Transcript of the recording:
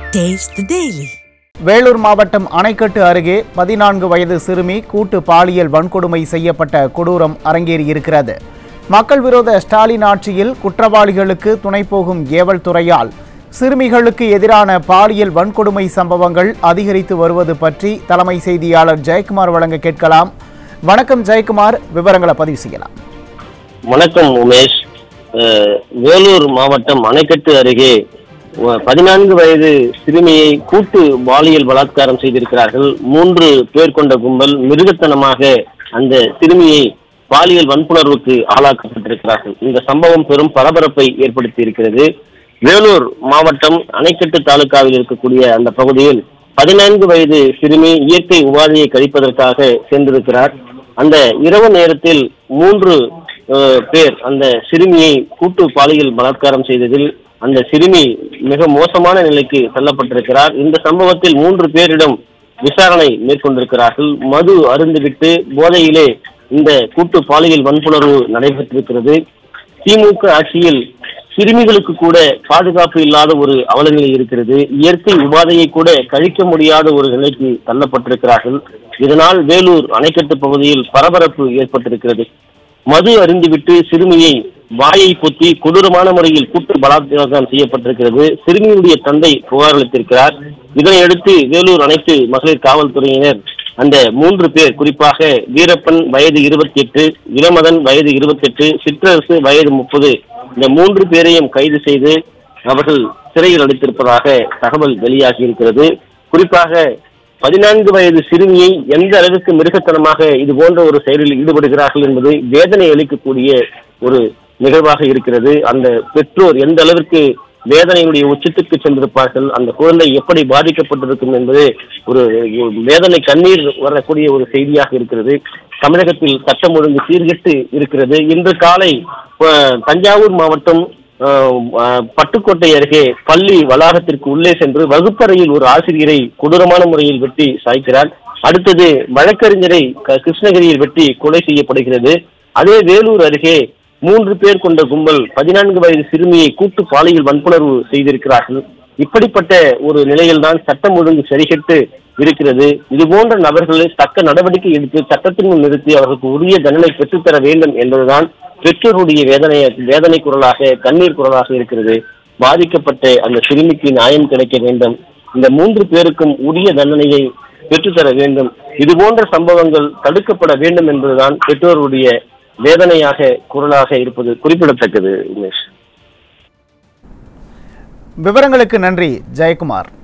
Taste the Daily. Vellore மாவட்டம் அணைக்கட்டு அருகே பதினான்கு வயது சிறுமி கூட்டு பாலியல் வன்கொடுமை செய்யப்பட்ட கொடூரம் அரங்கேறியிருக்கிறது மக்கள் விரோத ஸ்டாலின் ஆட்சியில் குற்றவாளிகளுக்கு துணை போகும் ஏவல் துறையால் சிறுமிகளுக்கு எதிரான பாலியல் வன்கொடுமை சம்பவங்கள் அதிகரித்து வருவது பற்றி தலைமை செய்தியாளர் ஜெயக்குமார் வழங்க கேட்கலாம் வணக்கம் ஜெயக்குமார் விவரங்களை பதிவு செய்யலாம் வணக்கம் உமேஷ் அஹ், வேலூர் மாவட்டம் அணைக்கட்டு அருகே அஹ், பதினான்கு வயது சிறுமியை கூட்டு பாலியல் பலாத்காரம் செய்திருக்கிறார்கள் மூன்று பேர் கொண்ட கும்பல் மிருகத்தனமாக அந்த சிறுமியை பாலியல் வன்புணர்வுக்கு ஆளாக்கப்பட்டிருக்கிறார்கள் இந்த சம்பவம் பெரும் பரபரப்பை ஏற்படுத்தி இருக்கிறது வேலூர் மாவட்டம் அணைக்கட்டு தாலுகாவில் இருக்கக்கூடிய அந்த பகுதியில் பதினான்கு வயது சிறுமி இயற்கை உபாதையை கழிப்பதற்காக சென்றிருக்கிறார் அந்த இரவு நேரத்தில் மூன்று அஹ், பேர் அந்த சிறுமியை கூட்டு பாலியல் பலாத்காரம் செய்ததில் அந்த சிறுமி மிக மோசமான நிலைக்கு தள்ளப்பட்டிருக்கிறார் இந்த சம்பவத்தில் மூன்று பேரிடம் விசாரணை மேற்கொண்டிருக்கிறார்கள் மது அருந்துவிட்டு போதையிலே இந்த கூட்டு பாலியல் வன்புணர்வு நடைபெற்றிருக்கிறது திமுக ஆட்சியில் சிறுமிகளுக்கு கூட பாதுகாப்பு இல்லாத ஒரு அவலநிலை இருக்கிறது இயற்கை உபாதையை கூட கழிக்க முடியாத ஒரு நிலைக்கு தள்ளப்பட்டிருக்கிறார்கள் இதனால் வேலூர் அணைக்கட்டு பகுதியில் பரபரப்பு ஏற்பட்டிருக்கிறது மது அருந்திவிட்டு சிறுமியை வாயை பொத்தி கொடூரமான முறையில் கூட்டு பலாத்காரம் செய்யப்பட்டிருக்கிறது சிறுமியுடைய தந்தை புகார் அளித்திருக்கிறார் இதனையடுத்து வேலூர் அனைத்து மகளிர் காவல்துறையினர் அந்த மூன்று பேர் குறிப்பாக வீரப்பன் வயது இருபத்தி எட்டு இளமதன் வயது இருபத்தி எட்டு சிற்றரசு வயது முப்பது இந்த மூன்று பேரையும் கைது செய்து அவர்கள் சிறையில் அடைத்திருப்பதாக தகவல் வெளியாகி இருக்கிறது குறிப்பாக பதினான்கு வயது சிறுமியை எந்த அளவுக்கு மிருகத்தனமாக இது போன்ற ஒரு செயலில் ஈடுபடுகிறார்கள் என்பது வேதனை அளிக்கக்கூடிய ஒரு நிகழ்வாக இருக்கிறது அந்த பெற்றோர் எந்த அளவிற்கு வேதனையுடைய உச்சத்துக்கு சென்றிருப்பார்கள் அந்த குழந்தை எப்படி பாதிக்கப்பட்டிருக்கும் என்பது ஒரு வேதனை கண்ணீர் வரக்கூடிய ஒரு செய்தியாக இருக்கிறது தமிழகத்தில் சட்டம் ஒழுங்கு சீர்கெட்டு இருக்கிறது இன்று காலை அஹ், தஞ்சாவூர் மாவட்டம் அஹ், அஹ், பட்டுக்கோட்டை அருகே பள்ளி வளாகத்திற்கு உள்ளே சென்று வகுப்பறையில் ஒரு ஆசிரியரை கொடூரமான முறையில் வெட்டி சாய்க்கிறார் அடுத்தது வழக்கறிஞரை க- கிருஷ்ணகிரியில் வெட்டி கொலை செய்யப்படுகிறது அதே வேலூர் அருகே மூன்று பேர் கொண்ட கும்பல் பதினான்கு வயது சிறுமியை கூட்டு பாலியல் வன்புணர்வு செய்திருக்கிறார்கள் இப்படிப்பட்ட ஒரு நிலையில்தான் சட்டம் ஒழுங்கு சரிகட்டு இருக்கிறது இது போன்ற நபர்களை தக்க நடவடிக்கை எடுத்து சட்டத்தின் முன் நிறுத்தி அவர்களுக்கு உரிய தண்டனை பெற்றுத்தர வேண்டும் என்பதுதான் பெற்றோருடைய வேதனை வேதனை குரலாக கண்ணீர் குரலாக இருக்கிறது பாதிக்கப்பட்ட அந்த சிறுமிக்கு நியாயம் கிடைக்க வேண்டும் இந்த மூன்று பேருக்கும் உரிய தண்டனையை பெற்றுத்தர வேண்டும் இது போன்ற சம்பவங்கள் தடுக்கப்பட வேண்டும் என்பதுதான் பெற்றோருடைய வேதனையாக குரலாக இருப்பது குறிப்பிடத்தக்கது உமேஷ் விவரங்களுக்கு நன்றி ஜெயக்குமார்